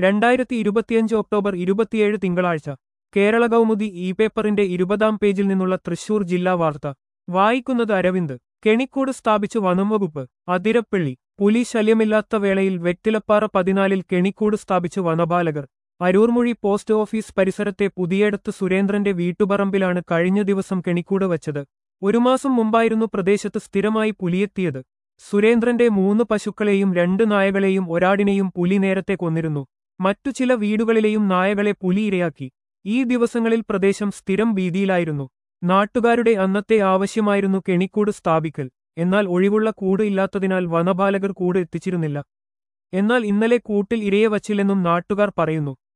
രണ്ടായിരത്തി ഇരുപത്തിയഞ്ച് ഒക്ടോബർ ഇരുപത്തിയേഴ് തിങ്കളാഴ്ച കേരള കൗമുദി ഇ പേപ്പറിന്റെ ഇരുപതാം പേജിൽ നിന്നുള്ള തൃശൂർ ജില്ലാ വാർത്ത വായിക്കുന്നത് അരവിന്ദ് കെണിക്കൂട് സ്ഥാപിച്ചു വനംവകുപ്പ് അതിരപ്പള്ളി പുലി ശല്യമില്ലാത്ത വേളയിൽ വെറ്റിലപ്പാറ പതിനാലിൽ കെണിക്കൂട് സ്ഥാപിച്ചു വനപാലകർ അരൂർമൊഴി പോസ്റ്റ് ഓഫീസ് പരിസരത്തെ പുതിയടത്ത് സുരേന്ദ്രന്റെ വീട്ടുപറമ്പിലാണ് കഴിഞ്ഞ ദിവസം കെണിക്കൂട് വച്ചത് ഒരു മാസം മുമ്പായിരുന്നു പ്രദേശത്ത് സ്ഥിരമായി പുലിയെത്തിയത് സുരേന്ദ്രന്റെ മൂന്ന് പശുക്കളെയും രണ്ട് നായകളെയും ഒരാടിനെയും പുലി നേരത്തെ കൊന്നിരുന്നു മറ്റു ചില വീടുകളിലെയും നായകളെ പുലി ഇരയാക്കി ഈ ദിവസങ്ങളിൽ പ്രദേശം സ്ഥിരം ഭീതിയിലായിരുന്നു നാട്ടുകാരുടെ അന്നത്തെ ആവശ്യമായിരുന്നു കെണിക്കൂട് സ്ഥാപിക്കൽ എന്നാൽ ഒഴിവുള്ള കൂട് ഇല്ലാത്തതിനാൽ വനപാലകർ കൂട് എത്തിച്ചിരുന്നില്ല എന്നാൽ ഇന്നലെ കൂട്ടിൽ ഇരയെ വച്ചില്ലെന്നും നാട്ടുകാർ പറയുന്നു